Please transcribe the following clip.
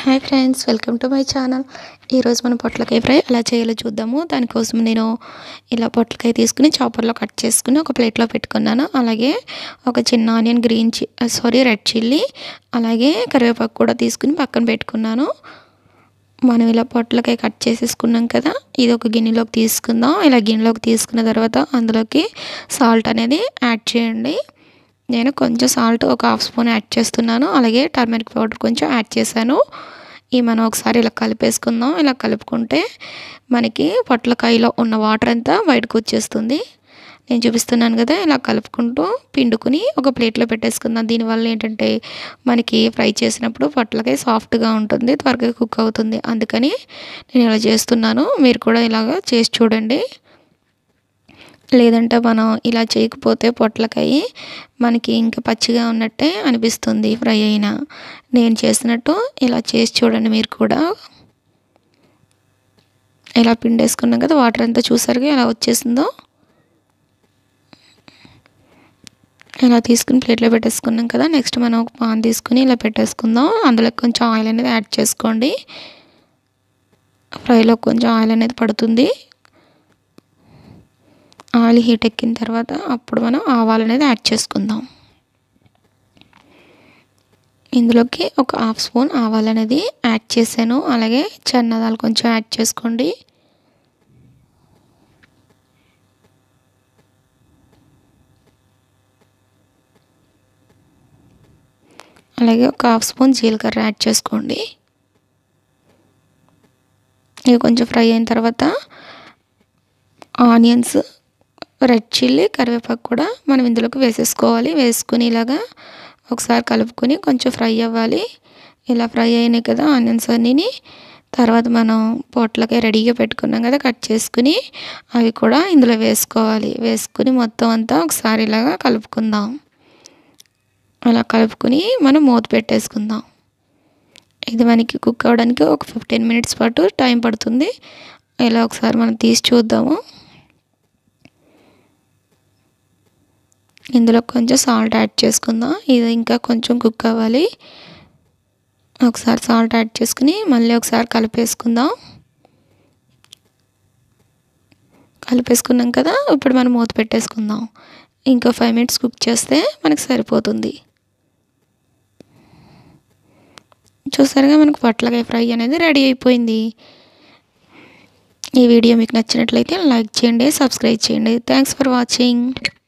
hi friends welcome to my channel ఈరోజు మనం పొట్లకాయ ఫ్రై ఎలా చేయాలో చూద్దాము దానికోసం నేను ఇలా పొట్లకాయ తీసుకుని చాపర్లో కట్ చేసుకుని ఒక ప్లేట్లో పెట్టుకున్నాను అలాగే ఒక చిన్న ఆనియన్ గ్రీన్ చి సారీ రెడ్ చిల్లీ అలాగే కరివేపాకు కూడా తీసుకుని పక్కన పెట్టుకున్నాను మనం ఇలా పొట్లకాయ కట్ చేసేసుకున్నాం కదా ఇది ఒక గిన్నెలోకి తీసుకుందాం ఇలా గిన్నెలోకి తీసుకున్న తర్వాత అందులోకి సాల్ట్ అనేది యాడ్ చేయండి నేను కొంచెం సాల్ట్ ఒక హాఫ్ స్పూన్ యాడ్ చేస్తున్నాను అలాగే టర్మరిక్ పౌడర్ కొంచెం యాడ్ చేశాను ఈ మనం ఒకసారి ఇలా కలిపేసుకుందాం ఇలా కలుపుకుంటే మనకి పొట్లకాయలో ఉన్న వాటర్ అంతా బయటకు వచ్చేస్తుంది నేను చూపిస్తున్నాను కదా ఇలా కలుపుకుంటూ పిండుకుని ఒక ప్లేట్లో పెట్టేసుకుందాం దీనివల్ల ఏంటంటే మనకి ఫ్రై చేసినప్పుడు పొట్లకాయ సాఫ్ట్గా ఉంటుంది త్వరగా కుక్ అవుతుంది అందుకని నేను ఇలా చేస్తున్నాను మీరు కూడా ఇలాగ చేసి చూడండి లేదంటే మనం ఇలా చేయకపోతే పొట్లకాయ మనకి ఇంకా పచ్చిగా ఉన్నట్టే అనిపిస్తుంది ఫ్రై అయినా నేను చేసినట్టు ఇలా చేసి చూడండి మీరు కూడా ఇలా పిండేసుకున్నాం కదా వాటర్ అంతా చూసారుగా ఎలా వచ్చేసిందో ఇలా తీసుకుని ప్లేట్లో పెట్టేసుకున్నాం కదా నెక్స్ట్ మనం ఒక పాన్ తీసుకుని ఇలా పెట్టేసుకుందాం అందులో కొంచెం ఆయిల్ అనేది యాడ్ చేసుకోండి ఫ్రైలో కొంచెం ఆయిల్ అనేది పడుతుంది ఆయిల్ హీట్ ఎక్కిన తర్వాత అప్పుడు మనం ఆవాలు అనేది యాడ్ చేసుకుందాం ఇందులోకి ఒక హాఫ్ స్పూన్ ఆవాలు అనేది యాడ్ చేశాను అలాగే చెన్నదాలు కొంచెం యాడ్ చేసుకోండి అలాగే ఒక హాఫ్ స్పూన్ జీలకర్ర యాడ్ చేసుకోండి ఇవి కొంచెం ఫ్రై అయిన తర్వాత ఆనియన్స్ రెడ్ చిల్లీ కరివేపాకు కూడా మనం ఇందులోకి వేసేసుకోవాలి వేసుకుని ఇలాగా ఒకసారి కలుపుకొని కొంచెం ఫ్రై అవ్వాలి ఇలా ఫ్రై అయినాయి కదా ఆనియన్స్ అన్నీ తర్వాత మనం పొట్లకాయ రెడీగా పెట్టుకున్నాం కదా కట్ చేసుకుని అవి కూడా ఇందులో వేసుకోవాలి వేసుకుని మొత్తం అంతా ఒకసారి ఇలాగా కలుపుకుందాం అలా కలుపుకొని మనం మూత పెట్టేసుకుందాం ఇది మనకి కుక్ అవ్వడానికి ఒక ఫిఫ్టీన్ మినిట్స్ పాటు టైం పడుతుంది ఇలా ఒకసారి మనం తీసి చూద్దాము ఇందులో కొంచెం సాల్ట్ యాడ్ చేసుకుందాం ఇది ఇంకా కొంచెం కుక్ అవ్వాలి ఒకసారి సాల్ట్ యాడ్ చేసుకుని మళ్ళీ ఒకసారి కలిపేసుకుందాం కలిపేసుకున్నాం కదా ఇప్పుడు మనం మూత పెట్టేసుకుందాం ఇంకో ఫైవ్ మినిట్స్ కుక్ చేస్తే మనకు సరిపోతుంది చూసారుగా మనకు పొట్లకాయ ఫ్రై అనేది రెడీ అయిపోయింది ఈ వీడియో మీకు నచ్చినట్లయితే లైక్ చేయండి సబ్స్క్రైబ్ చేయండి థ్యాంక్స్ ఫర్ వాచింగ్